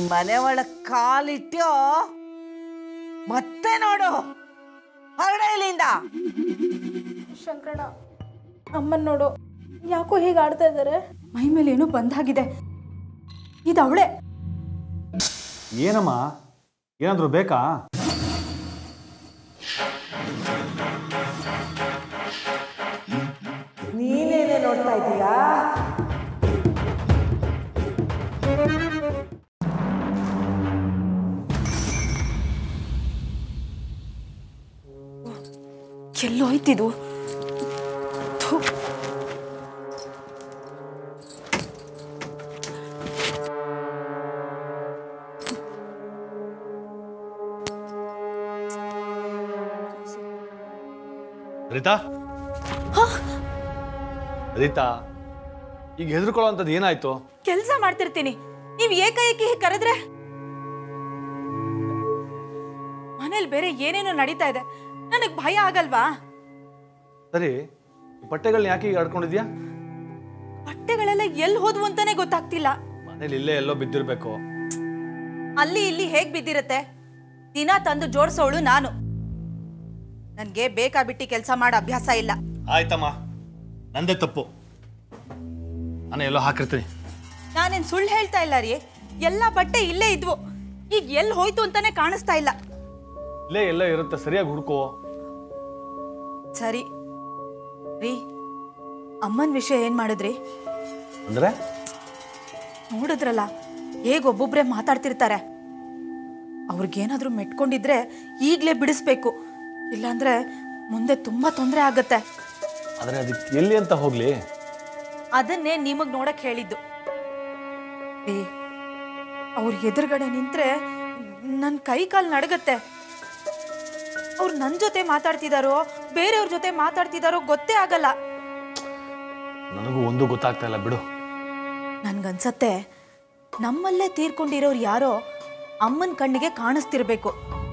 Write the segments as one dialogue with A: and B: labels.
A: ಮನೆ ಒಳಗ್ ಕಾಲಿಟ್ಯೋ ಮತ್ತೆ ನೋಡು ಹೊರಡೆ ಇಲ್ಲಿಂದ
B: ಶಂಕರಣ್ಣ ಅಮ್ಮನ್ ನೋಡು ಯಾಕೋ ಹೀಗೆ ಆಡ್ತಾ ಇದ್ದಾರೆ ಮೈ ಮೇಲೆ ಏನೋ ಬಂದಾಗಿದೆ ಇದು ಅವಳೆ
C: ಏನಮ್ಮ ಏನಾದರೂ ಬೇಕಾ
A: ನೀನೇನೆ ನೋಡ್ತಾ ಇದ್ದೀಯಾ
B: ಎಲ್ಲೋಯ್ತಿದು ಥು.
C: ರೀತಾ ರೀತಾ ಈಗ ಹೆದರ್ಕೊಳ್ಳೋ ಅಂಥದ್ದು ಏನಾಯ್ತು
B: ಕೆಲ್ಸ ಮಾಡ್ತಿರ್ತೀನಿ ನೀವ್ ಏಕಾಏಕಿ ಹೀಗ್ ಕರೆದ್ರೆ ಮನೇಲಿ ಬೇರೆ ಏನೇನೋ ನಡೀತಾ ಇದೆ ನನಗ್ ಭಯ ಆಗಲ್ವಾ
C: ಸರಿ ಈ ಬಟ್ಟೆಗಳನ್ನ ಯಾಕೆ ಈಗ ಆಡ್ಕೊಂಡಿದ್ಯಾ
B: ಬಟ್ಟೆಗಳೆಲ್ಲ ಎಲ್ಲಿ ಹೋದ್ವು ಅಂತಾನೆ ಗೊತ್ತಾಗ್ತಿಲ್ಲ
C: ಮನೇಲಿ ಇಲ್ಲೇ ಎಲ್ಲೋ ಬಿದ್ದಿರ್ಬೇಕು
B: ಅಲ್ಲಿ ಇಲ್ಲಿ ಹೇಗ್ ಬಿದ್ದಿರತ್ತೆ ದಿನ ತಂದು ಜೋಡ್ಸೋಳು ನಾನು ನನ್ಗೆ ಬೇಕಾಬಿಟ್ಟಿ ಕೆಲಸ ಮಾಡೋ ಅಭ್ಯಾಸ ಇಲ್ಲ
C: ಆಯ್ತಮ್ಮ ನಂದೇ ತಪ್ಪು ನಾನು ಎಲ್ಲೋ ಹಾಕಿರ್ತೀನಿ
B: ನಾನೇನ್ ಸುಳ್ಳು ಹೇಳ್ತಾ ಇಲ್ಲ ರೀ ಎಲ್ಲ ಬಟ್ಟೆ ಇಲ್ಲೇ ಇದ್ವು ಈಗ ಎಲ್ಲಿ ಹೋಯ್ತು ಅಂತಾನೆ ಕಾಣಿಸ್ತಾ ಇಲ್ಲ
C: ಇಲ್ಲೇ ಎಲ್ಲೋ ಇರುತ್ತೆ ಸರಿಯಾಗಿ ಹುಡ್ಕೋ
B: ಸರಿ ರೀ ಅಮ್ಮನ ವಿಷಯ ಏನ್ ಮಾಡಿದ್ರಿ
C: ಅಂದ್ರೆ
B: ನೋಡಿದ್ರಲ್ಲ ಹೇಗ್ ಒಬ್ಬೊಬ್ರೆ ಮಾತಾಡ್ತಿರ್ತಾರೆ ಅವ್ರಿಗೇನಾದ್ರೂ ಮೆಟ್ಕೊಂಡಿದ್ರೆ ಈಗ್ಲೇ ಬಿಡಿಸ್ಬೇಕು ಇಲ್ಲಾಂದ್ರೆ ಮುಂದೆ ತುಂಬಾ ತೊಂದರೆ ಆಗತ್ತೆ
C: ಆದರೆ ಅದಕ್ಕೆ ಎಲ್ಲಿ ಅಂತ ಹೋಗ್ಲಿ
B: ಅದನ್ನೇ ನಿಮಗ್ ನೋಡಕ್ ಹೇಳಿದ್ದು ಏ ಅವ್ರ ಎದುರುಗಡೆ ನಿಂತ್ರೆ ನನ್ನ ಕೈ ಕಾಲು ನಡಗತ್ತೆ ಅವ್ರು ನನ್ನ ಜೊತೆ ಮಾತಾಡ್ತಿದಾರೋ ಬೇರೆಯವ್ರ ಜೊತೆ ಮಾತಾಡ್ತಿದಾರೋ ಗೊತ್ತೇ ಆಗಲ್ಲ
C: ನನಗೂ ಒಂದು ಗೊತ್ತಾಗ್ತಾ ಇಲ್ಲ ಬಿಡು
B: ನನ್ಗನ್ಸತ್ತೆ ನಮ್ಮಲ್ಲೇ ತೀರ್ಕೊಂಡಿರೋರು ಯಾರೋ ಅಮ್ಮನ ಕಣ್ಣಿಗೆ ಕಾಣಿಸ್ತಿರ್ಬೇಕು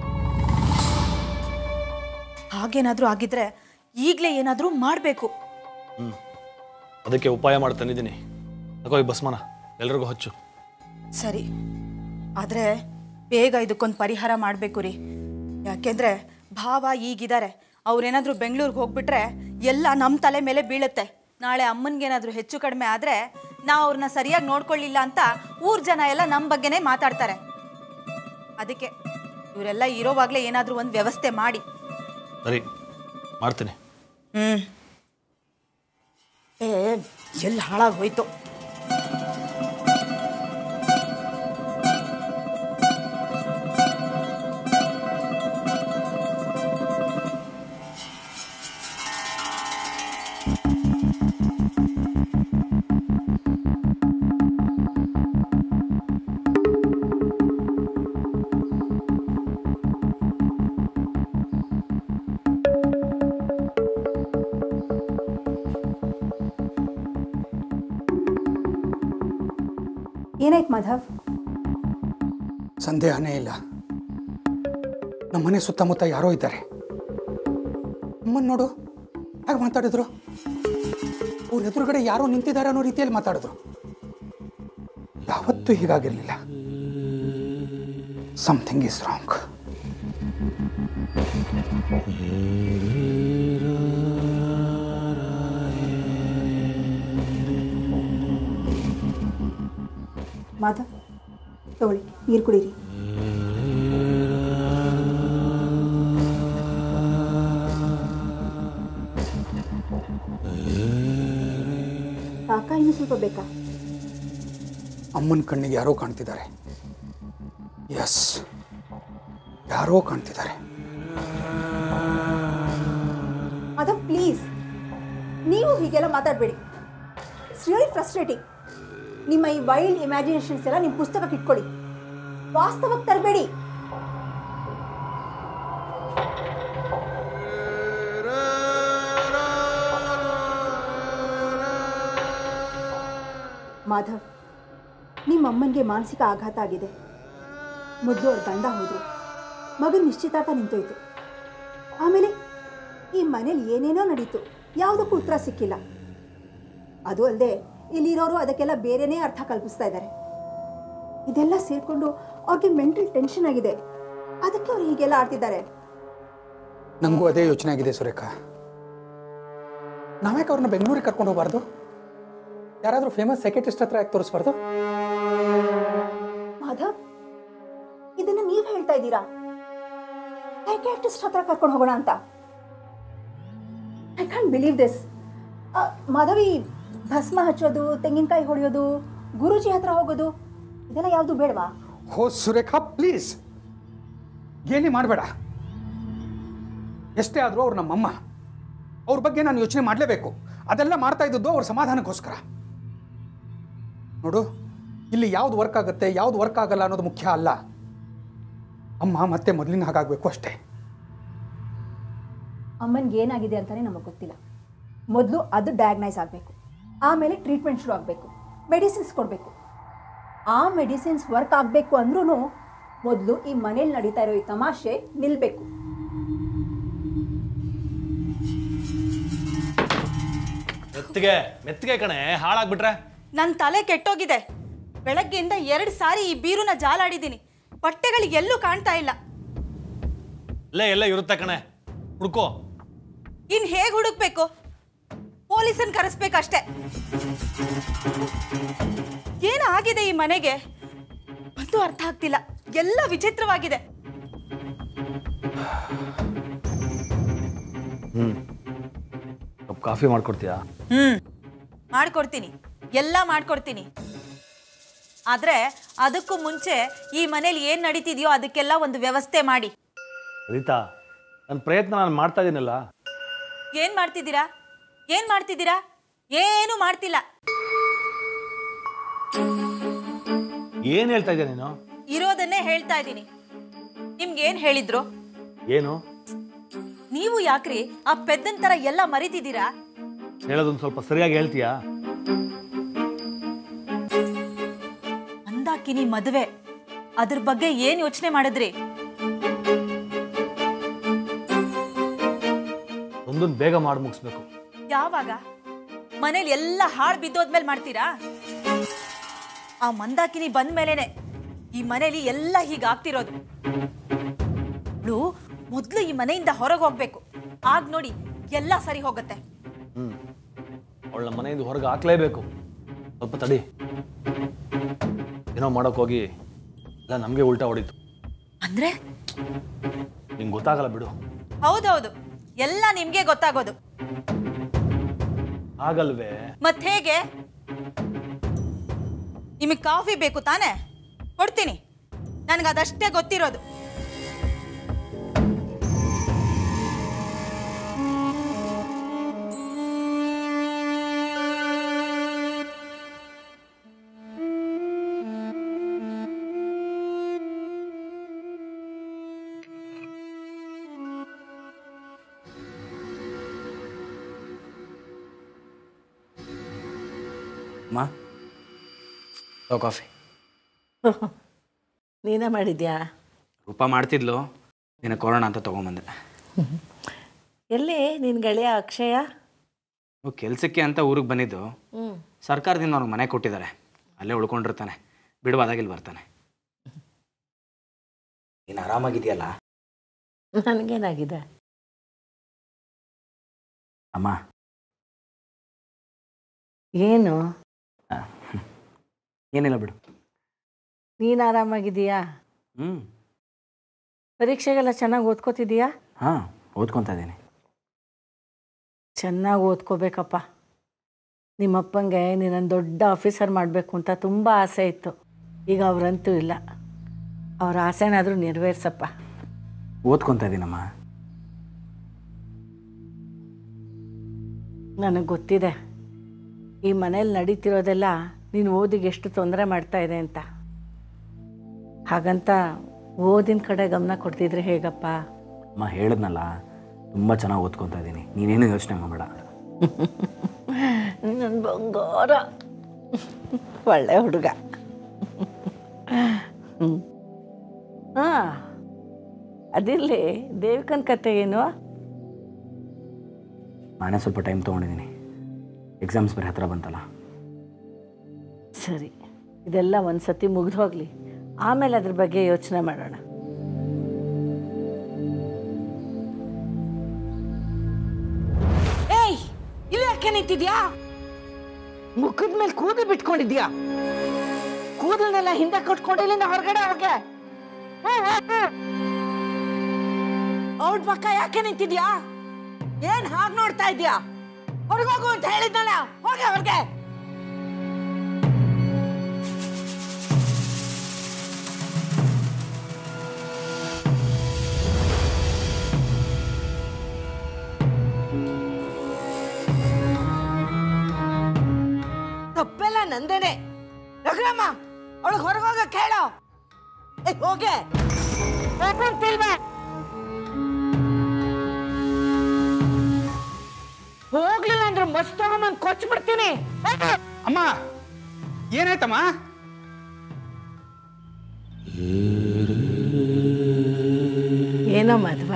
B: ಹಾಗೇನಾದ್ರೂ ಆಗಿದ್ರೆ ಈಗಲೇ ಏನಾದ್ರೂ ಮಾಡಬೇಕು
C: ಹ್ಞೂ ಅದಕ್ಕೆ ಉಪಾಯ ಮಾಡಿ ತಂದಿದ್ದೀನಿ ತಗೋ ಈ ಭಸ್ಮನ ಎಲ್ರಿಗೂ ಹಚ್ಚು
B: ಸರಿ ಆದ್ರೆ ಬೇಗ ಇದಕ್ಕೊಂದು ಪರಿಹಾರ ಮಾಡಬೇಕು ರೀ ಯಾಕೆಂದ್ರೆ ಭಾವ ಈಗಿದ್ದಾರೆ ಅವ್ರೇನಾದ್ರೂ ಬೆಂಗಳೂರಿಗೆ ಹೋಗ್ಬಿಟ್ರೆ ಎಲ್ಲ ನಮ್ಮ ತಲೆ ಮೇಲೆ ಬೀಳುತ್ತೆ ನಾಳೆ ಅಮ್ಮನ್ಗೇನಾದ್ರೂ ಹೆಚ್ಚು ಕಡಿಮೆ ಆದ್ರೆ ನಾವು ಅವ್ರನ್ನ ಸರಿಯಾಗಿ ನೋಡ್ಕೊಳ್ಳಿಲ್ಲ ಅಂತ ಊರ್ ಜನ ಎಲ್ಲ ನಮ್ಮ ಬಗ್ಗೆನೇ ಮಾತಾಡ್ತಾರೆ ಅದಕ್ಕೆ ಇವರೆಲ್ಲ ಇರೋವಾಗಲೇ ಏನಾದ್ರೂ ಒಂದು ವ್ಯವಸ್ಥೆ ಮಾಡಿ
C: ಸರಿ ಮಾಡ್ತೀನಿ
B: ಹ್ಮ್ ಏ ಎಲ್ಲಿ ಹಾಳಾಗೋಯ್ತು
D: ಏನಾಯ್ತು ಮಾಧವ್
E: ಸಂದೇಹನೇ ಇಲ್ಲ ನಮ್ಮನೆ ಸುತ್ತಮುತ್ತ ಯಾರೋ ಇದ್ದಾರೆ ಅಮ್ಮನ್ ನೋಡು ಹೇಗೆ ಮಾತಾಡಿದ್ರು ಅವ್ರ ಎದುರುಗಡೆ ಯಾರೋ ನಿಂತಿದ್ದಾರೆ ಅನ್ನೋ ರೀತಿಯಲ್ಲಿ ಮಾತಾಡಿದ್ರು ಯಾವತ್ತೂ ಹೀಗಾಗಿರಲಿಲ್ಲ ಸಮಥಿಂಗ್ ಈಸ್ ರಾಂಗ್
D: ಮಾಧವ್ ತಗೊಳ್ಳಿ ನೀರು ಕುಡೀರಿ ಸಾಕಾ ಇನ್ನು ಸ್ವಲ್ಪ ಬೇಕಾ
E: ಅಮ್ಮನ ಕಣ್ಣಿಗೆ ಯಾರೋ ಕಾಣ್ತಿದ್ದಾರೆ ಎಸ್ ಯಾರೋ ಕಾಣ್ತಿದ್ದಾರೆ
D: ಮಾಧವ್ ಪ್ಲೀಸ್ ನೀವು ಹೀಗೆಲ್ಲ ಮಾತಾಡಬೇಡಿ ಇಟ್ಸ್ ರಿಯಲಿ ಫ್ರಸ್ಟ್ರೇಟಿಂಗ್ ನಿಮ್ಮ ಈ ವೈಲ್ಡ್ ಇಮ್ಯಾಜಿನೇಷನ್ಸ್ ಎಲ್ಲ ನಿಮ್ಮ ಪುಸ್ತಕಕ್ಕೆ ಇಟ್ಕೊಳ್ಳಿ ವಾಸ್ತವಕ್ಕೆ ತರಬೇಡಿ ಮಾಧವ್ ನಿಮ್ಮ ಅಮ್ಮನಿಗೆ ಮಾನಸಿಕ ಆಘಾತ ಆಗಿದೆ ಮೊದಲು ಅವ್ರ ಗಂಡ ಹೋದರು ಮಗನ ನಿಶ್ಚಿತಾರ್ಥ ನಿಂತೋಯ್ತು ಆಮೇಲೆ ಈ ಮನೇಲಿ ಏನೇನೋ ನಡೀತು ಯಾವುದಕ್ಕೂ ಉತ್ತರ ಸಿಕ್ಕಿಲ್ಲ ಅದು ಅಲ್ಲದೆ ಇಲ್ಲಿರೋರು ಅದಕ್ಕೆಲ್ಲ ಬೇರೆನೇ ಅರ್ಥ ಕಲ್ಪಿಸ್ತಾ ಇದ್ದಾರೆ ಇದೆಲ್ಲ ಸೇರಿಕೊಂಡು ಅವ್ರಿಗೆ ಮೆಂಟಲ್ ಟೆನ್ಷನ್ ಆಗಿದೆ ಅದಕ್ಕೆ ಅವ್ರು ಹೀಗೆಲ್ಲ ಆಡ್ತಿದ್ದಾರೆ
E: ನನಗೂ ಅದೇ ಯೋಚನೆ ಆಗಿದೆ ಸುರೇಖಾ ನಾವ್ಯಾಕೆ ಅವ್ರನ್ನ ಬೆಂಗಳೂರಿಗೆ ಕರ್ಕೊಂಡು ಹೋಗಬಾರ್ದು ಯಾರಾದರೂ ಫೇಮಸ್ ಸೆಕ್ರೆಟರಿಸ್ಟ್ ಹತ್ರ ಯಾಕೆ ತೋರಿಸ್ಬಾರ್ದು
D: ಮಾಧವ್ ಇದನ್ನ ನೀವು ಹೇಳ್ತಾ ಇದ್ದೀರಾ ಸೈಕ್ಯಾಟ್ರಿಸ್ಟ್ ಹತ್ರ ಕರ್ಕೊಂಡು ಹೋಗೋಣ ಅಂತ I can't believe this Madhavi ಭಸ್ಮ ಹಚ್ಚೋದು ತೆಂಗಿನಕಾಯಿ ಹೊಡೆಯೋದು ಗುರೂಜಿ ಹತ್ರ ಹೋಗೋದು ಇದೆಲ್ಲ ಯಾವುದು ಬೇಡವಾ
E: ಹೋ ಸುರೇಖಾ ಪ್ಲೀಸ್ ಗೇಲಿ ಮಾಡಬೇಡ ಎಷ್ಟೇ ಆದರೂ ಅವ್ರು ನಮ್ಮಮ್ಮ ಅವ್ರ ಬಗ್ಗೆ ನಾನು ಯೋಚನೆ ಮಾಡಲೇಬೇಕು ಅದೆಲ್ಲ ಮಾಡ್ತಾ ಇದ್ದದ್ದು ಅವ್ರ ಸಮಾಧಾನಕ್ಕೋಸ್ಕರ ನೋಡು ಇಲ್ಲಿ ಯಾವ್ದು ವರ್ಕ್ ಆಗುತ್ತೆ ಯಾವ್ದು ವರ್ಕ್ ಆಗಲ್ಲ ಅನ್ನೋದು ಮುಖ್ಯ ಅಲ್ಲ ಅಮ್ಮ ಮತ್ತೆ ಮೊದಲಿನ ಹಾಗಾಗಬೇಕು ಅಷ್ಟೇ
D: ಅಮ್ಮನಿಗೆ ಏನಾಗಿದೆ ಅಂತಾನೆ ನಮಗೆ ಗೊತ್ತಿಲ್ಲ ಮೊದಲು ಅದು ಡಯಾಗ್ನೈಸ್ ಆಗಬೇಕು ಆಮೇಲೆ ಟ್ರೀಟ್ಮೆಂಟ್ ಶುರು ಆಗಬೇಕು ಮೆಡಿಸಿನ್ಸ್ ಕೊಡಬೇಕು ಆ ಮೆಡಿಸಿನ್ಸ್ ವರ್ಕ್ ಆಗಬೇಕು ಅಂದ್ರೂ ಮೊದಲು ಈ ಮನೇಲಿ ನಡೀತಾ ಇರೋ ಈ ತಮಾಷೆ ನಿಲ್ಲಬೇಕು
C: ಮೆತ್ತಿಗೆ ಮೆತ್ತಿಗೆ ಕಣೆ ಹಾಳಾಗ್ಬಿಟ್ರೆ
B: ನನ್ನ ತಲೆ ಕೆಟ್ಟೋಗಿದೆ ಬೆಳಗ್ಗೆಯಿಂದ ಎರಡು ಸಾರಿ ಈ ಬೀರುನ ಜಾಲಾಡಿದ್ದೀನಿ ಬಟ್ಟೆಗಳು ಎಲ್ಲೂ ಕಾಣ್ತಾ ಇಲ್ಲ
C: ಇಲ್ಲೇ ಎಲ್ಲ ಇರುತ್ತೆ ಕಣೆ ಹುಡ್ಕೋ
B: ಇನ್ ಹೇಗೆ ಹುಡುಕ್ಬೇಕು ಪೊಲೀಸನ್ ಕರೆಸ್ಬೇಕಷ್ಟೇ ಏನಾಗಿದೆ ಈ ಮನೆಗೆ ಒಂದು ಅರ್ಥ ಆಗ್ತಿಲ್ಲ ಎಲ್ಲ ವಿಚಿತ್ರವಾಗಿದೆ
C: ಕಪ್ ಕಾಫಿ ಮಾಡ್ಕೊಡ್ತೀಯಾ
B: ಹ್ಮ್ ಮಾಡ್ಕೊಡ್ತೀನಿ ಎಲ್ಲ ಮಾಡ್ಕೊಡ್ತೀನಿ ಆದ್ರೆ ಅದಕ್ಕೂ ಮುಂಚೆ ಈ ಮನೇಲಿ ಏನ್ ನಡೀತಿದೆಯೋ ಅದಕ್ಕೆಲ್ಲ ಒಂದು ವ್ಯವಸ್ಥೆ ಮಾಡಿ
C: ರೀತಾ ನನ್ನ ಪ್ರಯತ್ನ ನಾನು ಮಾಡ್ತಾ ಇದ್ದೀನಲ್ಲ
B: ಏನ್ ಮಾಡ್ತಿದ್ದೀರಾ ಏನ್ ಮಾಡ್ತಿದ್ದೀರಾ ಏನು ಮಾಡ್ತಿಲ್ಲ
C: ಏನು ಹೇಳ್ತಾ ಇದ್ಯಾ ನೀನು
B: ಇರೋದನ್ನೇ ಹೇಳ್ತಾ ಇದ್ದೀನಿ ನಿಮ್ಗೆ ಏನ್ ಹೇಳಿದ್ರು
C: ಏನು
B: ನೀವು ಯಾಕ್ರಿ ಆ ಪೆದ್ದನ್ ತರ ಎಲ್ಲ ಮರಿತಿದ್ದೀರಾ
C: ಹೇಳೋದೊಂದು ಸ್ವಲ್ಪ ಸರಿಯಾಗಿ ಹೇಳ್ತೀಯಾ
B: ಮಂದಾಕಿನಿ ಮದುವೆ ಅದ್ರ ಬಗ್ಗೆ ಏನ್ ಯೋಚನೆ ಮಾಡಿದ್ರಿ
C: ಒಂದೊಂದು ಬೇಗ ಮಾಡಿ ಮುಗಿಸ್ಬೇಕು
B: ಯಾವಾಗ ಮನೇಲಿ ಎಲ್ಲ ಹಾಳು ಬಿದ್ದೋದ್ಮೇಲೆ ಮಾಡ್ತೀರಾ ಆ ಮಂದಾಕಿನಿ ಬಂದ ಮೇಲೇನೆ ಈ ಮನೇಲಿ ಎಲ್ಲ ಹೀಗಾಗ್ತಿರೋದು ಇವಳು ಮೊದ್ಲು ಈ ಮನೆಯಿಂದ ಹೊರಗೆ ಹೋಗ್ಬೇಕು ಆಗ ನೋಡಿ ಎಲ್ಲ ಸರಿ ಹೋಗುತ್ತೆ
C: ಹ್ಞೂ ಅವಳ ಮನೆಯಿಂದ ಹೊರಗೆ ಹಾಕ್ಲೇಬೇಕು ಸ್ವಲ್ಪ ತಡಿ ಏನೋ ಮಾಡೋಕೆ ಹೋಗಿ ಎಲ್ಲ ನಮಗೆ ಉಲ್ಟಾ ಹೊಡಿತು
B: ಅಂದ್ರೆ
C: ನಿಂಗೆ ಗೊತ್ತಾಗಲ್ಲ ಬಿಡು
B: ಹೌದೌದು ಎಲ್ಲ ನಿಮ್ಗೆ ಗೊತ್ತಾಗೋದು
C: ಆಗಲ್ವೇ
B: ಮತ್ ಹೇಗೆ ನಿಮಗೆ ಕಾಫಿ ಬೇಕು ತಾನೇ ಕೊಡ್ತೀನಿ ನನಗೆ ಅದಷ್ಟೇ ಗೊತ್ತಿರೋದು
F: ಅಮ್ಮ ತಗೋ ಕಾಫಿ
A: ನೀನೇ ಮಾಡಿದ್ಯಾ
F: ರೂಪ ಮಾಡ್ತಿದ್ಲು ನಿನ್ನ ಕೊರೋಣ ಅಂತ ತೊಗೊಂಬಂದೆ
A: ಎಲ್ಲಿ ನಿನ್ನ ಗೆಳೆಯ ಅಕ್ಷಯ
F: ಇವ್ ಕೆಲ್ಸಕ್ಕೆ ಅಂತ ಊರಿಗೆ ಬಂದಿದ್ದು
A: ಹ್ಞೂ
F: ಸರ್ಕಾರದಿಂದ ಅವ್ನಿಗೆ ಮನೆ ಕೊಟ್ಟಿದ್ದಾರೆ ಅಲ್ಲೇ ಉಳ್ಕೊಂಡಿರ್ತಾನೆ ಬಿಡುವಾದಾಗ ಇಲ್ಲಿ ಬರ್ತಾನೆ ನೀನು ಆರಾಮಾಗಿದೆಯಲ್ಲ
A: ನನಗೇನಾಗಿದೆ
F: ಅಮ್ಮ
A: ಏನು
F: ಏನಿಲ್ಲ ಬಿಡು
A: ನೀನು ಆರಾಮಾಗಿದೀಯಾ
F: ಹ್ಞೂ
A: ಪರೀಕ್ಷೆಗೆಲ್ಲ ಚೆನ್ನಾಗಿ ಓದ್ಕೋತಿದೀಯಾ
F: ಹಾಂ ಓದ್ಕೊತಾ ಇದ್ದೀನಿ
A: ಚೆನ್ನಾಗಿ ಓದ್ಕೋಬೇಕಪ್ಪ ನಿಮ್ಮಪ್ಪಂಗೆ ನೀನೊಂದು ದೊಡ್ಡ ಆಫೀಸರ್ ಮಾಡಬೇಕು ಅಂತ ತುಂಬ ಆಸೆ ಇತ್ತು ಈಗ ಅವರಂತೂ ಇಲ್ಲ ಅವ್ರ ಆಸೆನಾದರೂ ನೆರವೇರ್ಸಪ್ಪ
F: ಓದ್ಕೊತಾ ಇದ್ದೀನಮ್ಮ
A: ನನಗೆ ಗೊತ್ತಿದೆ ಈ ಮನೇಲಿ ನಡೀತಿರೋದೆಲ್ಲ ನೀನು ಓದಿಗೆ ಎಷ್ಟು ತೊಂದರೆ ಮಾಡ್ತಾ ಇದೆ ಅಂತ ಹಾಗಂತ ಓದಿನ ಕಡೆ ಗಮನ ಕೊಡ್ತಿದ್ರೆ ಹೇಗಪ್ಪ
F: ಅಮ್ಮ ಹೇಳಿದ್ನಲ್ಲ ತುಂಬ ಚೆನ್ನಾಗಿ ಓದ್ಕೊತಾ ಇದ್ದೀನಿ ನೀನೇನು ಯೋಚನೆ ಮಾಡಬೇಡ
A: ನನ್ನ ಬಂಗಾರ ಒಳ್ಳೆ ಹುಡುಗ ಹಾಂ ಅದಿರಲಿ ದೇವಿಕನ ಕತೆ ಏನು
F: ನಾನೇ ಸ್ವಲ್ಪ ಟೈಮ್ ತೊಗೊಂಡಿದ್ದೀನಿ ಎಕ್ಸಾಮ್ಸ್ ಬೇರೆ ಹತ್ರ ಬಂತಲ್ಲ
A: ಸರಿ ಇದೆಲ್ಲ ಒಂದು ಸತಿ ಮುಗಿದು ಹೋಗಲಿ ಆಮೇಲೆ ಅದ್ರ ಬಗ್ಗೆ ಯೋಚನೆ ಮಾಡೋಣ ಏಯ್ ಇಲ್ಲಿ ಯಾಕೆ ನಿಂತಿದ್ಯಾ ಮುಖದ ಮೇಲೆ ಕೂದಲು ಬಿಟ್ಕೊಂಡಿದ್ಯಾ ಕೂದಲನ್ನೆಲ್ಲ ಹಿಂದೆ ಕೊಟ್ಕೊಂಡಿಲ್ಲ ಹೊರಗಡೆ ಹೋಗೆ ಅವ್ರ ಪಕ್ಕ ಯಾಕೆ ನಿಂತಿದ್ಯಾ ಏನ್ ಹಾಗೆ ನೋಡ್ತಾ ಇದ್ಯಾ ಹೊರಗೋಗು ಅಂತ ಹೇಳಿದ್ನಲ್ಲ ಹೋಗೆ ಹೊರಗೆ ತಪ್ಪೆಲ್ಲ ನಂದೇನೆ ರಘುರಮ್ಮ ಅವಳಿಗೆ ಹೊರಗೋಗ ಕೇಳೋ ಏ ಹೋಗೆ ಹೋಗ್ಬಿಡ್ತಿಲ್ವಾ ಹೋಗ್ಲಿಲ್ಲ ಅಂದ್ರೆ ಮಸ್ತ್ ತಗೊಂಬಂದು ಕೊಚ್ಬಿಡ್ತೀನಿ
E: ಅಮ್ಮ ಏನಾಯ್ತಮ್ಮ
A: ಏನೋ ಮಧ್ವ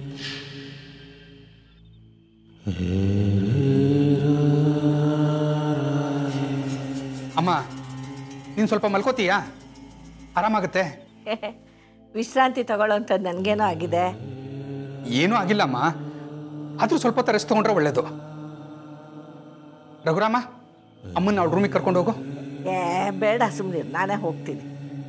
E: ಅಮ್ಮ ನೀನು ಸ್ವಲ್ಪ ಮಲ್ಕೋತೀಯಾ ಆರಾಮಾಗುತ್ತೆ
A: ವಿಶ್ರಾಂತಿ ತಗೊಳ್ಳೋಂಥದ್ದು ನನಗೇನೋ ಆಗಿದೆ
E: ಏನೂ ಆಗಿಲ್ಲಮ್ಮ ಆದರೂ ಸ್ವಲ್ಪ ಹೊತ್ತು ರೆಸ್ಟ್ ತೊಗೊಂಡ್ರೆ ಒಳ್ಳೇದು ರಘುರಾಮ ಅಮ್ಮನ್ನ ಅವ್ಳ ರೂಮಿಗೆ ಕರ್ಕೊಂಡು ಹೋಗು
A: ಏ ಬೇಡ ಸುಮ್ಮನೆ ನಾನೇ ಹೋಗ್ತೀನಿ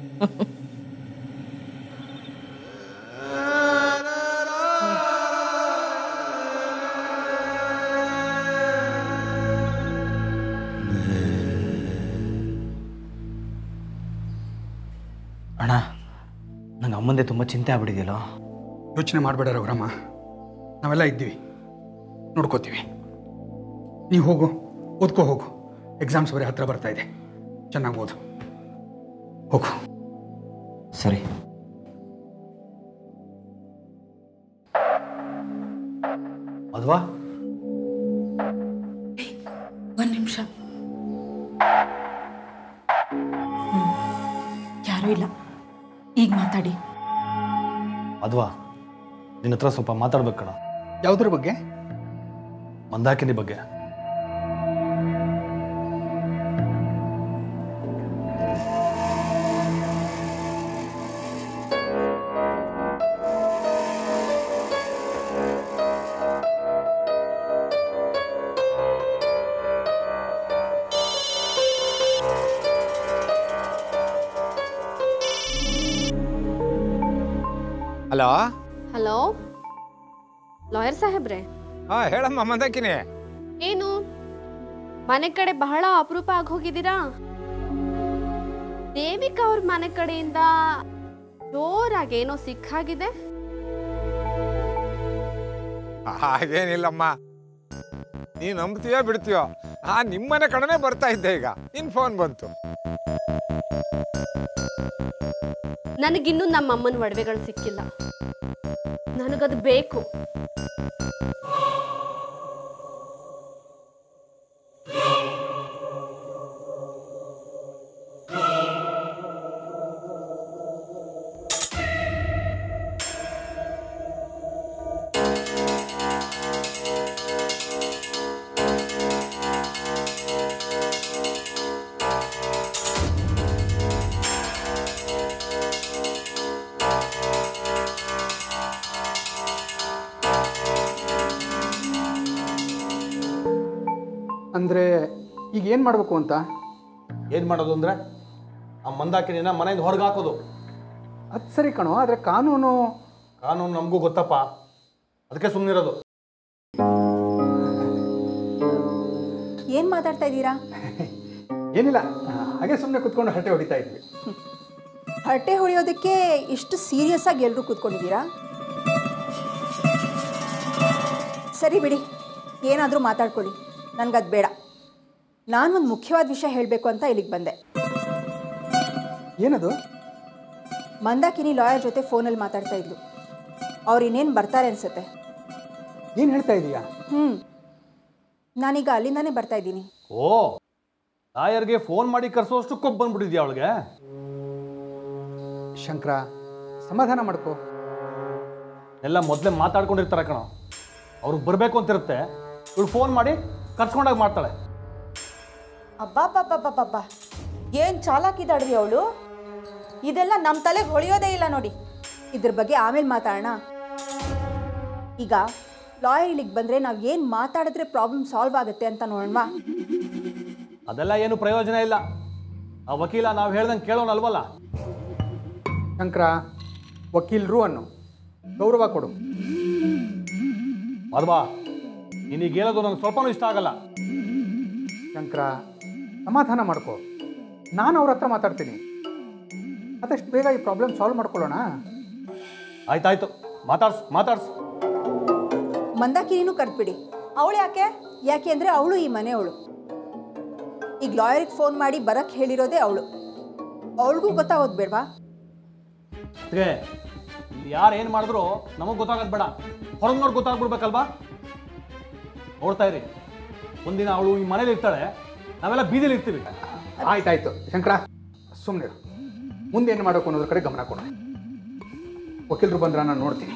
F: ಅಣ್ಣ ನಂಗೆ ಅಮ್ಮಂದೆ ತುಂಬ ಚಿಂತೆ ಆಗ್ಬಿಟ್ಟಿದೆಯಲ್ಲೋ
E: ಯೋಚನೆ ಮಾಡಬೇಡ ರಘುರಾಮ ನಾವೆಲ್ಲ ಇದ್ದೀವಿ ನೋಡ್ಕೋತೀವಿ ನೀವು ಹೋಗು ಓದ್ಕೋ ಹೋಗು ಎಕ್ಸಾಮ್ಸ್ ಬರೀ ಹತ್ರ ಬರ್ತಾ ಇದೆ ಚೆನ್ನಾಗಿ ಓದು ಹೋಗು
F: ಸರಿ
C: ಅದ್ವಾ
B: ಒಂದು ನಿಮಿಷ ಯಾರೂ ಇಲ್ಲ ಈಗ ಮಾತಾಡಿ
C: ಅದ್ವಾ ನಿನ್ನ ಹತ್ರ ಸ್ವಲ್ಪ ಮಾತಾಡ್ಬೇಕು ಕಣ
E: ಯಾವುದ್ರ ಬಗ್ಗೆ
C: ಮಂದಾಕಿನಿ ಬಗ್ಗೆ
G: ಹಲೋ
H: ಹಲೋ ಲಾಯರ್ ಸಾಹೇಬ್ರೆ
G: ಹಾ ಹೇಳಮ್ಮ ಮಂದಾಕಿನಿ
H: ಏನು ಮನೆ ಕಡೆ ಬಹಳ ಅಪರೂಪ ಆಗಿ ಹೋಗಿದ್ದೀರಾ ದೇವಿಕಾ ಅವ್ರ ಮನೆ ಕಡೆಯಿಂದ ಜೋರಾಗಿ ಏನೋ ಸಿಕ್ಕಾಗಿದೆ
G: ಹಾಗೇನಿಲ್ಲಮ್ಮ ನೀ ನಂಬ್ತೀಯೋ ಬಿಡ್ತೀಯೋ ಆ ನಿಮ್ಮನೆ ಕಡೆನೇ ಬರ್ತಾ ಇದ್ದೆ ಈಗ ನಿನ್ ಫೋನ್ ಬಂತು
H: ನನಗಿನ್ನೂ ನಮ್ಮ ಅಮ್ಮನ ಒಡವೆಗಳು ಸಿಕ್ಕಿಲ್ಲ ನನಗದು ಬೇಕು
E: ಅಂದರೆ ಈಗ ಏನು ಮಾಡಬೇಕು ಅಂತ
C: ಏನು ಮಾಡೋದು ಅಂದರೆ ಆ ಮಂದಾಕಿನಿನ ಮನೆಯಿಂದ ಹೊರಗೆ ಹಾಕೋದು
E: ಅದು ಸರಿ ಕಣೋ ಆದರೆ ಕಾನೂನು
C: ಕಾನೂನು ನಮಗೂ ಗೊತ್ತಪ್ಪ ಅದಕ್ಕೆ ಸುಮ್ಮನಿರೋದು
D: ಏನು ಮಾತಾಡ್ತಾ ಇದ್ದೀರಾ
E: ಏನಿಲ್ಲ ಹಾಗೆ ಸುಮ್ಮನೆ ಕುತ್ಕೊಂಡು ಹರಟೆ ಹೊಡಿತಾ ಇದ್ವಿ
D: ಹರಟೆ ಹೊಡೆಯೋದಕ್ಕೆ ಇಷ್ಟು ಸೀರಿಯಸ್ ಆಗಿ ಎಲ್ಲರೂ ಕೂತ್ಕೊಂಡಿದ್ದೀರಾ ಸರಿ ಬಿಡಿ ಏನಾದರೂ ಮಾತಾಡ್ಕೊಳ್ಳಿ ನನಗದು ಬೇಡ ನಾನು ಒಂದು ಮುಖ್ಯವಾದ ವಿಷಯ ಹೇಳಬೇಕು ಅಂತ ಇಲ್ಲಿಗೆ ಬಂದೆ
E: ಏನದು
D: ಮಂದಾಕಿನಿ ಲಾಯರ್ ಜೊತೆ ಫೋನಲ್ಲಿ ಮಾತಾಡ್ತಾ ಇದ್ಲು ಅವ್ರು ಇನ್ನೇನು ಬರ್ತಾರೆ ಅನ್ಸುತ್ತೆ
E: ಏನು ಹೇಳ್ತಾ ಇದೀಯಾ
D: ಹ್ಞೂ ನಾನೀಗ ಅಲ್ಲಿಂದಾನೇ ಬರ್ತಾ ಇದ್ದೀನಿ
C: ಓ ಲಾಯರ್ಗೆ ಫೋನ್ ಮಾಡಿ ಕರ್ಸೋಷ್ಟು ಕೊಬ್ಬು ಬಂದ್ಬಿಟ್ಟಿದ್ಯಾ ಅವಳಿಗೆ
E: ಶಂಕರ ಸಮಾಧಾನ ಮಾಡ್ಕೋ
C: ಎಲ್ಲ ಮೊದಲೇ ಮಾತಾಡ್ಕೊಂಡಿರ್ತಾರೆ ಕಣ ಅವ್ರಿಗೆ ಬರಬೇಕು ಅಂತಿರುತ್ತೆ ಇವಳು ಫೋನ್ ಮಾಡಿ ಕರ್ಸ್ಕೊಂಡಾಗ ಮಾಡ್ತಾಳೆ
B: ಅಬ್ಬಾಬ್ಬಾಬ್ಬಾಬ್ಬಾ ಏನು ಚಾಲಾಕಿದಾಳ್ರಿ ಅವಳು ಇದೆಲ್ಲ ನಮ್ಮ ತಲೆಗೆ ಹೊಳೆಯೋದೇ ಇಲ್ಲ ನೋಡಿ
D: ಇದ್ರ ಬಗ್ಗೆ ಆಮೇಲೆ ಮಾತಾಡೋಣ ಈಗ ಲಾಯರ್ ಇಲ್ಲಿಗೆ ಬಂದರೆ ನಾವು ಏನು ಮಾತಾಡಿದ್ರೆ ಪ್ರಾಬ್ಲಮ್ ಸಾಲ್ವ್ ಆಗುತ್ತೆ ಅಂತ ನೋಡೋಣ
C: ಅದೆಲ್ಲ ಏನು ಪ್ರಯೋಜನ ಇಲ್ಲ ಆ ವಕೀಲ ನಾವು ಹೇಳ್ದಂಗೆ ಕೇಳೋನಲ್ವಲ್ಲ
E: ಶಂಕರ ವಕೀಲರು ಅನ್ನು ಗೌರವ ಕೊಡು
C: ಮಾಧವ ನೀನೀಗ ಹೇಳೋದು ನನಗೆ ಸ್ವಲ್ಪನೂ ಇಷ್ಟ ಆಗಲ್ಲ
E: ಶಂಕರ ಸಮಾಧಾನ ಮಾಡ್ಕೋ ನಾನು ಅವ್ರ ಹತ್ರ ಮಾತಾಡ್ತೀನಿ ಆದಷ್ಟು ಬೇಗ ಈ ಪ್ರಾಬ್ಲಮ್ ಸಾಲ್ವ್ ಮಾಡ್ಕೊಳ್ಳೋಣ
C: ಆಯ್ತಾಯ್ತು ಮಾತಾಡ್ಸು ಮಾತಾಡ್ಸು
D: ಮಂದಾಕಿನಿನೂ ಕರೆದ್ಬಿಡಿ
B: ಅವಳು ಯಾಕೆ
D: ಯಾಕೆ ಅಂದರೆ ಅವಳು ಈ ಮನೆಯವಳು ಈಗ ಲಾಯರಿಗೆ ಫೋನ್ ಮಾಡಿ ಬರಕ್ಕೆ ಹೇಳಿರೋದೇ ಅವಳು ಅವಳಿಗೂ ಗೊತ್ತಾಗೋದು ಬೇಡವಾ
C: ಅದ್ಕೆ ಇಲ್ಲಿ ಯಾರು ಏನು ಮಾಡಿದ್ರು ನಮಗೆ ಗೊತ್ತಾಗೋದು ಬೇಡ ಹೊರಗ್ನವ್ರು ಗೊತ್ತಾಗ್ಬಿಡ್ಬೇಕಲ್ವಾ ನೋಡ್ತಾ ಇರಿ ಒಂದಿನ ಅವಳು ಈ ಮನೇಲಿ ಇರ್ತಾಳೆ ನಾವೆಲ್ಲ ಬೀದಿಲಿ ಇರ್ತೀವಿ
E: ಆಯ್ತಾಯ್ತು ಶಂಕರ ಸುಮ್ಮನೆ ಮುಂದೆ ಏನು ಮಾಡಬೇಕು ಅನ್ನೋದ್ರ ಕಡೆ ಗಮನ ಕೊಡು ವಕೀಲರು ಬಂದ್ರೆ ನಾನು ನೋಡ್ತೀನಿ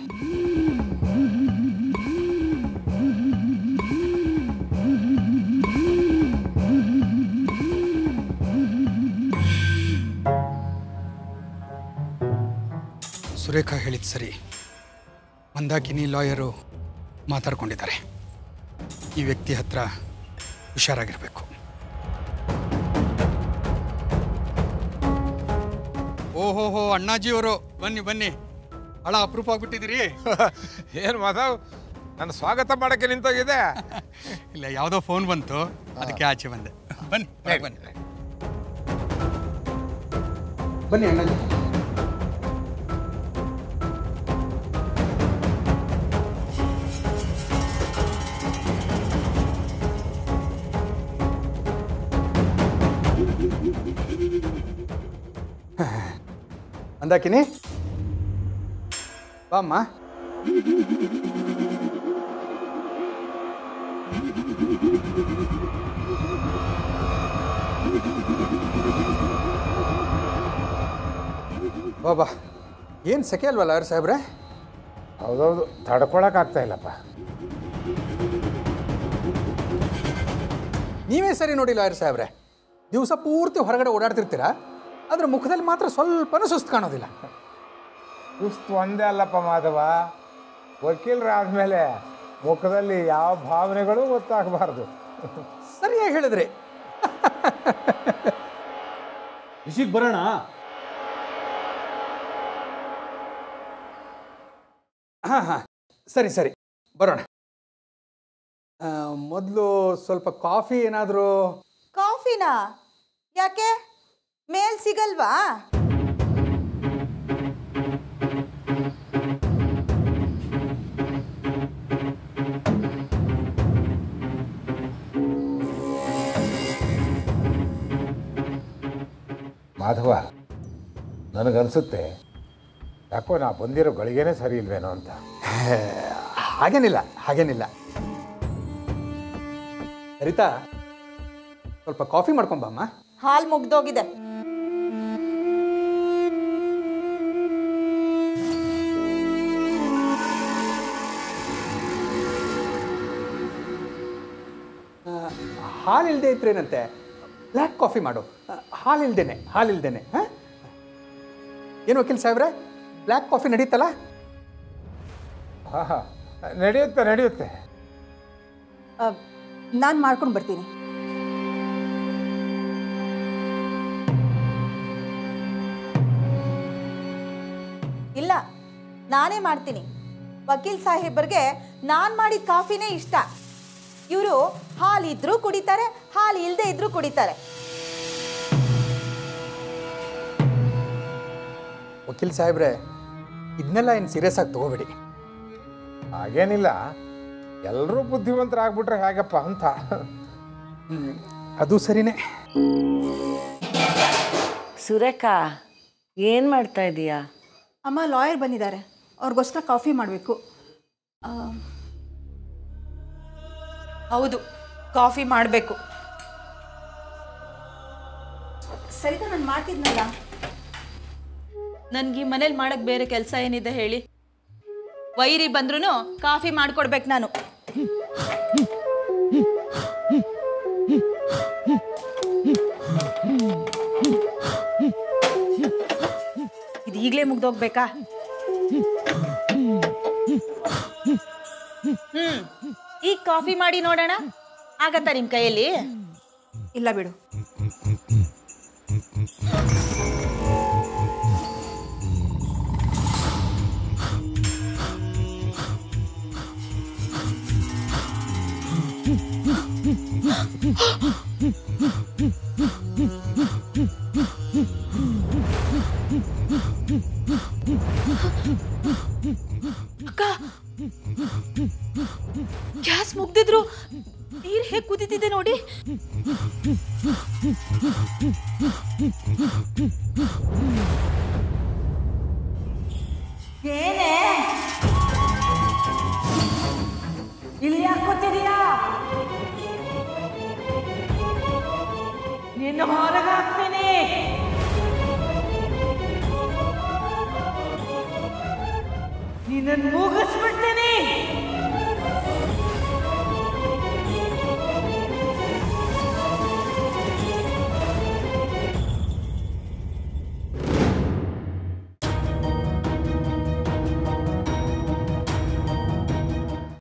E: ಸುರೇಖಾ ಹೇಳಿದ ಸರಿ ಮಂದಾಕಿನಿ ಲಾಯರು ಮಾತಾಡ್ಕೊಂಡಿದ್ದಾರೆ ಈ ವ್ಯಕ್ತಿ ಹತ್ರ ಹುಷಾರಾಗಿರಬೇಕು ಓಹೋಹೋ ಅಣ್ಣಾಜಿಯವರು ಬನ್ನಿ ಬನ್ನಿ ಹಳ ಅಪರೂಪ ಆಗ್ಬಿಟ್ಟಿದ್ದೀರಿ
G: ಏನು ಮಾಧವ್ ನನ್ನ ಸ್ವಾಗತ ಮಾಡೋಕ್ಕೆ ನಿಂತೋಗಿದೆ
E: ಇಲ್ಲ ಯಾವುದೋ ಫೋನ್ ಬಂತು ಅದಕ್ಕೆ ಆಚೆ ಬಂದೆ ಬನ್ನಿ ಒಳಗ್ ಬನ್ನಿ ಬನ್ನಿ ಅಣ್ಣಾಜಿ ಅಂದಾಕಿನಿ ಬಾಮ್ಮ ಬಾಬಾ ಏನು ಸೆಕೆ ಅಲ್ವಲ್ಲ ಯಾರು ಸಾಹೇಬ್ರೆ
G: ಹೌದೌದು ತಡ್ಕೊಳಕ್ಕಾಗ್ತಾ ಇಲ್ಲಪ್ಪ
E: ನೀವೇ ಸರಿ ನೋಡಿ ಲಾಯರ್ ಸಾಹೇಬ್ರೆ ದಿವಸ ಪೂರ್ತಿ ಹೊರಗಡೆ ಓಡಾಡ್ತಿರ್ತೀರಾ ಆದರೆ ಮುಖದಲ್ಲಿ ಮಾತ್ರ ಸ್ವಲ್ಪನೂ ಸುಸ್ತು ಕಾಣೋದಿಲ್ಲ
G: ಸುಸ್ತು ಒಂದೇ ಅಲ್ಲಪ್ಪ ಮಾಧವ ವಕೀಲರಾದ್ಮೇಲೆ ಮುಖದಲ್ಲಿ ಯಾವ ಭಾವನೆಗಳು ಗೊತ್ತಾಗಬಾರ್ದು
E: ಸರಿಯಾಗಿ ಹೇಳಿದ್ರಿ
C: ವಿಷಯಕ್ಕೆ ಬರೋಣ
E: ಹಾಂ ಹಾಂ ಸರಿ ಸರಿ ಬರೋಣ ಮೊದಲು ಸ್ವಲ್ಪ ಕಾಫಿ ಏನಾದರೂ
B: ಕಾಫಿನಾ ಯಾಕೆ ಮೇಲ್ ಸಿಗಲ್ವಾ
G: ಮಾಧವ ನನಗನ್ಸುತ್ತೆ ಯಾಕೋ ನಾ ಬಂದಿರೋ ಗಳಿಗೆನೇ ಸರಿ ಇಲ್ವೇನೋ ಅಂತ
E: ಹಾಗೇನಿಲ್ಲ ಹಾಗೇನಿಲ್ಲ ಸರಿತಾ ಸ್ವಲ್ಪ ಕಾಫಿ ಮಾಡ್ಕೊಂಬಮ್ಮ
B: ಹಾಲು ಮುಗ್ದೋಗಿದೆ
E: ಹಾಲು ಇಲ್ಲದೆ ಇದ್ರೇನಂತೆ ಬ್ಲ್ಯಾಕ್ ಕಾಫಿ ಮಾಡು ಹಾಲು ಇಲ್ದೇನೆ ಹಾಲು ಇಲ್ದೇನೆ ಹಾಂ ಏನು ವಕೀಲ್ ಸಾಹೇಬ್ರೆ ಬ್ಲ್ಯಾಕ್ ಕಾಫಿ ನಡೀತಲ್ಲ
G: ಹಾಂ ಹಾಂ ನಡೆಯುತ್ತೆ ನಡೆಯುತ್ತೆ
D: ನಾನು ಮಾಡ್ಕೊಂಡು ಬರ್ತೀನಿ
B: ಇಲ್ಲ ನಾನೇ ಮಾಡ್ತೀನಿ ವಕೀಲ್ ಸಾಹೇಬರ್ಗೆ ನಾನು ಮಾಡಿದ ಕಾಫಿನೇ ಇಷ್ಟ ಇವರು ಹಾಲು ಇದ್ರೂ ಕುಡಿತಾರೆ ಹಾಲು ಇಲ್ಲದೆ ಇದ್ರೂ ಕುಡಿತಾರೆ
E: ವಕೀಲ್ ಸಾಹೇಬ್ರೆ ಇದನ್ನೆಲ್ಲ ಏನು ಸೀರಿಯಸ್ ಆಗಿ ತಗೋಬೇಡಿ
G: ಹಾಗೇನಿಲ್ಲ ಎಲ್ಲರೂ ಬುದ್ಧಿವಂತರಾಗ್ಬಿಟ್ರೆ ಹೇಗಪ್ಪ ಅಂತ
E: ಹ್ಮ್, ಅದು ಸರಿನೇ
A: ಸುರೇಖಾ ಏನು ಮಾಡ್ತಾ ಇದೀಯಾ
D: ಅಮ್ಮ ಲಾಯರ್ ಬಂದಿದ್ದಾರೆ ಅವ್ರಿಗೋಸ್ಕರ ಕಾಫಿ ಮಾಡಬೇಕು
B: ಹೌದು ಕಾಫಿ ಮಾಡಬೇಕು
D: ಸರಿತಾ ನಾನು ಮಾಡ್ತಿದ್ನಲ್ಲ
B: ನನ್ಗೆ ಈ ಮನೇಲಿ ಮಾಡಕ್ ಬೇರೆ ಕೆಲಸ ಏನಿದೆ ಹೇಳಿ ವೈರಿ ಬಂದ್ರೂ ಕಾಫಿ ಮಾಡ್ಕೊಡ್ಬೇಕು ನಾನು ಈಗಲೇ ಮುಗ್ದೋಗ್ಬೇಕಾ ಹ್ಮ್ ಈಗ ಕಾಫಿ ಮಾಡಿ ನೋಡೋಣ ಆಗತ್ತಾ ನಿಮ್ಮ ಕೈಯಲ್ಲಿ ಇಲ್ಲ ಬಿಡು ಅಕ್ಕ ಗ್ಯಾಸ್ ಮುಗ್ದಿದ್ರು ನೀರ್ ಹೇಗ್ ಕುದೀತಿದೆ ನೋಡಿ
A: ಏನೇ ಇಲ್ಲಿ ಯಾಕೆ ಕೂತಿದೀಯಾ ನಿನ್ನ ಹೊರಗೆ ಹಾಕ್ತೀನಿ ನಿನ್ನನ್ನು ಮುಗಿಸ್ಬಿಡ್ತೀನಿ